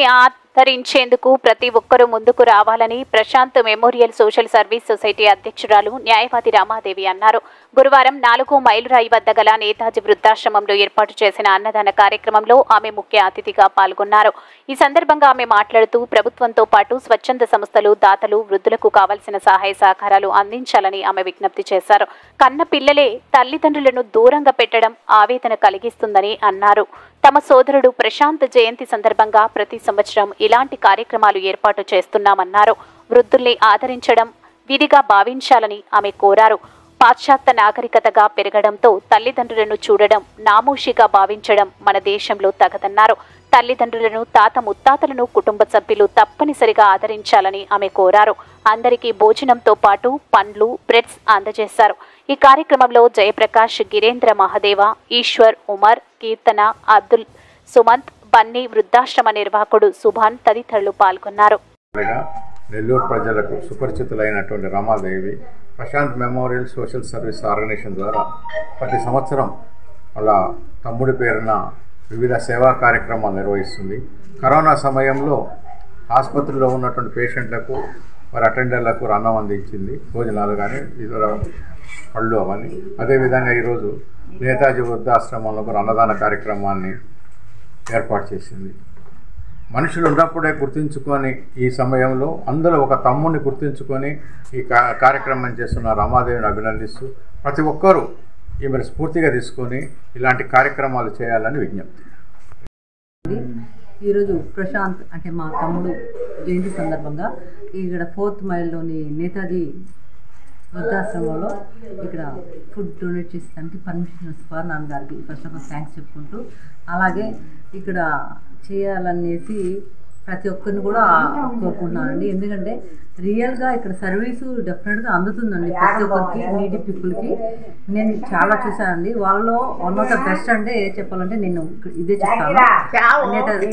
వృద్ధుల్ని ఆదరించేందుకు ప్రతి ఒక్కరూ ముందుకు రావాలని Prashant memorial social service society అధ్యక్షురాలు న్యాయవాది రామాదేవి అన్నారు గురువారం నాలుగో మైలురాయి వద్ద గల నేతాజీ వృద్ధాశ్రమంలో ఏర్పాటు చేసిన అన్నదాన కార్యక్రమంలో ఆమె ముఖ్య అతిథిగా పాల్గొన్నారు ఈ సందర్భంగా ఆమె మాట్లాడుతూ ప్రభుత్వంతో పాటు స్వచ్ఛంద సంస్థలు దాతలు వృద్ధులకు కావలసిన సహాయ సహకారాలు అందించాలని ఆమె విజ్ఞప్తి చేశారు కన్న పిల్లలే తల్లిదండ్రులను దూరంగా పెట్టడం ఆవేదన కలిగిస్తుందని అన్నారు తమ సోదరుడు ప్రశాంత్ జయంతి సందర్భంగా ప్రతి సంవత్సరం ఇలాంటి కార్యక్రమాలు ఏర్పాటు చేస్తున్నామన్నారు వృద్ధుల్ని ఆదరించడం విధిగా భావించాలని ఆమె కోరారు పాశ్చాత్య నాగరికతగా పెరగడంతో తల్లిదండ్రులను చూడడం నామూషిగా భావించడం మన దేశంలో తగదన్నారు తల్లిదండ్రులను తాత ముత్తాతలను కుటుంబ సభ్యులు తప్పనిసరిగా ఆదరించాలని ఆమె కోరారు అందరికీ భోజనంతో పాటు పండ్లు బ్రెడ్స్ అందజేశారు ఈ కార్యక్రమంలో జయప్రకాష్ గిరేంద్ర మహదేవ ఈశ్వర్ ఉమర్ కీర్తన అబ్దుల్ సుమంత్ బన్నీ వృద్ధాశ్రమ నిర్వాహకుడు సుభాన్ తదితరులు పాల్గొన్నారు అనగా నెల్లూరు ప్రజలకు సుపరిచితులైనటువంటి Ramadevi Prashant memorial social service organisation ద్వారా ప్రతి సంవత్సరం వాళ్ళ తమ్ముడి పేరున వివిధ సేవా కార్యక్రమాలు నిర్వహిస్తుంది కరోనా సమయంలో ఆసుపత్రిలో ఉన్నటువంటి పేషెంట్లకు వారి అటెండర్లకు అన్నం అందించింది భోజనాలు కానీ ఇతర పళ్ళు అవన్నీ అదేవిధంగా ఈరోజు నేతాజీ వృద్ధాశ్రమంలో కూడా అన్నదాన కార్యక్రమాన్ని ఏర్పాటు చేసింది మనుషులు ఉన్నప్పుడే గుర్తించుకొని ఈ సమయంలో అందులో ఒక తమ్ముడిని గుర్తించుకొని ఈ కా కార్యక్రమం చేస్తున్న రమాదేవిని అభినందిస్తూ ప్రతి ఒక్కరూ ఈమెను స్ఫూర్తిగా తీసుకొని ఇలాంటి కార్యక్రమాలు చేయాలని విజ్ఞప్తి ఈరోజు ప్రశాంత్ అంటే మా తమ్ముడు జయంతి సందర్భంగా ఇక్కడ ఫోర్త్ మైల్లోని నేతాజీ వృద్ధాశ్రమంలో ఇక్కడ ఫుడ్ డొనేట్ చేసేదానికి పర్మిషన్ ఇస్తారు నాన్న గారికి ఫస్ట్ ఆఫ్ ఆల్ థ్యాంక్స్ చెప్పుకుంటూ అలాగే ఇక్కడ చేయాలనేసి ప్రతి ఒక్కరిని కూడా కోరుకుంటున్నానండి ఎందుకంటే రియల్గా ఇక్కడ సర్వీసు డెఫినెట్గా అందుతుందండి ప్రతి ఒక్కరికి నీటి పీపుల్కి నేను చాలా చూసానండి వాళ్ళలో వన్ ఆఫ్ ద బెస్ట్ అంటే ఏ చెప్పాలంటే నేను ఇదే చెప్తాను నేత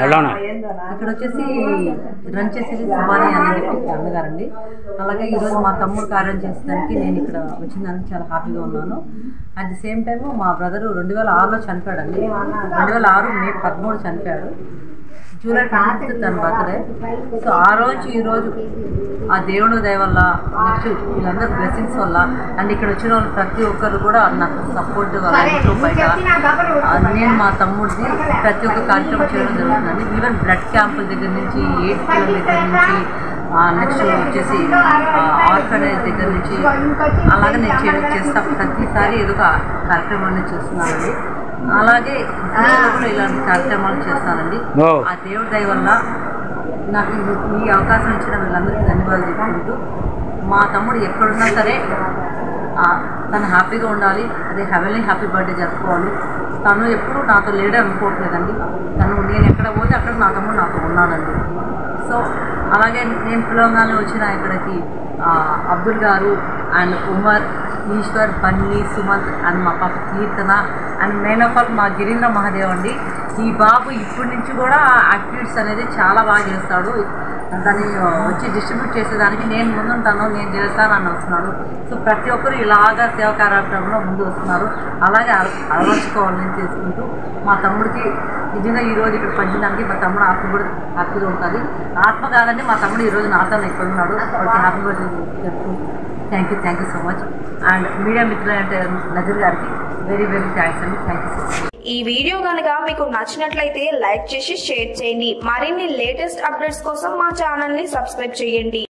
ఇక్కడ వచ్చేసి రన్ చేసేది సుబాని అని చెప్పి అన్నగారండి అలాగే ఈరోజు మా తమ్ముడు కార్యం చేసేదానికి నేను ఇక్కడ వచ్చిందానికి చాలా హ్యాపీగా ఉన్నాను అట్ ది సేమ్ టైం మా బ్రదరు రెండు వేల ఆరులో చనిపోయాడండి రెండు వేల ఆరు మే పదమూడు చనిపోయాడు జూలై ట్వంటీ తన బర్త్డే సో ఆ రోజు ఈ రోజు ఆ దేవుడు దయ వల్ల నెక్స్ట్ వీళ్ళందరూ బ్లెస్సింగ్స్ వల్ల అండ్ ఇక్కడ వచ్చిన వాళ్ళు ప్రతి ఒక్కరు కూడా నాకు సపోర్ట్ వాళ్ళ ఇంట్లో బయట ఆ, నేను మా తమ్ముడిది ప్రతి ఒక్క కార్యక్రమం చేయడం జరుగుతుందండి ఈవెన్ బ్లడ్ క్యాంపుల దగ్గర నుంచి ఎయిడ్స్ దగ్గర నుంచి నెక్స్ట్ వచ్చేసి ఆర్ఫనేజ్ దగ్గర నుంచి అలాగే నేను చే- చేస్తా ప్రతిసారి ఏదో ఒక కార్యక్రమాన్ని చేస్తున్నానండి అలాగే ఫ్యూచర్లో కూడా ఇలాంటి కార్యక్రమాలు చేస్తానండి ఆ దేవుడి దయ వల్ల నాకు ఈ- ఈ అవకాశం ఇచ్చిన వీళ్ళందరికీ ధన్యవాదాలు చెప్పుకుంటూ మా తమ్ముడు ఎక్కడున్నా సరే ఆ, తను హ్యాపీగా ఉండాలి అదే హెవెన్లీ హ్యాపీ బర్త్డే జరుపుకోవాలి తను ఎప్పుడు నాతో లేడే అనుకోవట్లేదండి తను నేను ఎక్కడ పోతే అక్కడ నా తమ్ముడు నాతో ఉన్నాడండి సో అలాగే నేను పిలవగానే వచ్చిన ఇక్కడికి ఆ, అబ్దుల్ గారు అండ్ ఉమర్ ఈశ్వర్ బన్నీ సుమంత్ అండ్ మా పాప Keerthana and main of all మా గిరీంద్ర మహాదేవ్ అండి ఈ బాబు ఇప్పటి నుంచి కూడా యాక్టివిటీస్ అనేది చాలా బాగా చేస్తాడు దాన్ని ఆ, వచ్చి డిస్ట్రిబ్యూట్ చేసేదానికి నేను ముందుంటాను నేను చేస్తాను అని వస్తున్నాడు సో ప్రతి ఒక్కరు ఇలాగా సేవా కార్యక్రమంలో ముందు వస్తున్నారు అలాగే అల- అలవర్చుకోవాలని చేసుకుంటూ మా తమ్ముడికి నిజంగా ఈ రోజు ఇక్కడ పంచడానికి మా తమ్ముడు ఆత్మ కూడా హ్యాపీగా ఉంటుంది ఆత్మ కాదండి మా తమ్ముడు ఈ రోజు నాతో ఇక్కడ ఉన్నాడు వాడికి హ్యాపీ బర్త్డే చెప్పుకుంటూ thank you thank you so much and media మిత్రులు అంటే నజర్ గారికి వెరీ వెరీ థ్యాంక్స్ అండి థ్యాంక్ యూ సో మచ్ ఈ వీడియో కనుక మీకు నచ్చినట్లయితే లైక్ చేసి షేర్ చేయండి మరిన్ని లేటెస్ట్ అప్డేట్స్ కోసం మా ఛానల్ ని సబ్స్క్రైబ్ చేయండి